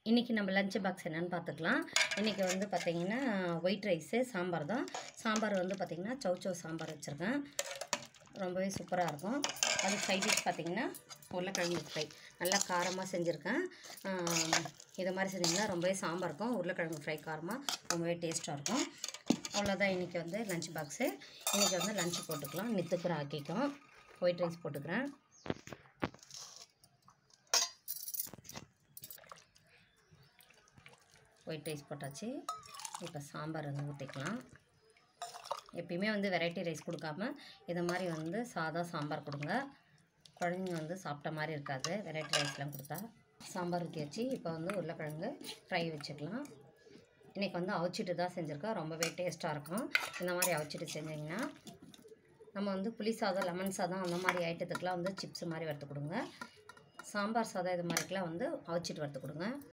இன்றைக்கி நம்ம lunch box என்னென்னு பார்த்துக்கலாம் இன்றைக்கி வந்து பார்த்திங்கன்னா ஒயிட் ரைஸு சாம்பார் தான் சாம்பார் வந்து பார்த்திங்கன்னா சௌச்சௌ சாம்பார் வச்சுருக்கேன் ரொம்பவே சூப்பராக இருக்கும் அது சைட் டிஷ் பார்த்திங்கன்னா உருளைக்கிழங்கு ஃப்ரை நல்லா காரமாக செஞ்சுருக்கேன் ஆம், இது மாதிரி செஞ்சிங்கன்னா ரொம்பவே சாம்பார் இருக்கும் உருளைக்கிழங்கு ஃப்ரை காரமாக ரொம்பவே டேஸ்ட்டாக இருக்கும் அவ்வளோதான் இன்றைக்கி வந்து லஞ்ச் பாக்ஸு இன்றைக்கி வந்து லஞ்ச் போட்டுக்கலாம் நித்துக்குற ஆக்கிக்கும் ஒயிட் ரைஸ் போட்டுக்கிறேன் ஒயிட் ரைஸ் போட்டாச்சு இப்போ சாம்பார் வந்து ஊற்றிக்கலாம் எப்பயுமே வந்து வெரைட்டி ரைஸ் கொடுக்காம இதை மாதிரி வந்து சாதா சாம்பார் கொடுங்க குழந்தைங்க வந்து சாப்பிட்ட மாதிரி இருக்காது வெரைட்டி ரைஸ்லாம் கொடுத்தா சாம்பார் ஊற்றியாச்சு இப்போ வந்து உருளைக்கிழங்கு ஃப்ரை வச்சுக்கலாம் இன்றைக்கி வந்து அவிச்சிட்டு தான் செஞ்சுருக்கேன் ரொம்பவே டேஸ்ட்டாக இருக்கும் இந்த மாதிரி அவிச்சிட்டு செஞ்சிங்கன்னா நம்ம வந்து புளி சாதம் லெமன் சாதம் அந்த மாதிரி ஐட்டத்துக்கெலாம் வந்து சிப்ஸ் மாதிரி வறுத்து கொடுங்க சாம்பார் சாதம் இது மாதிரிக்கெலாம் வந்து அவிச்சிட்டு வறுத்து கொடுங்க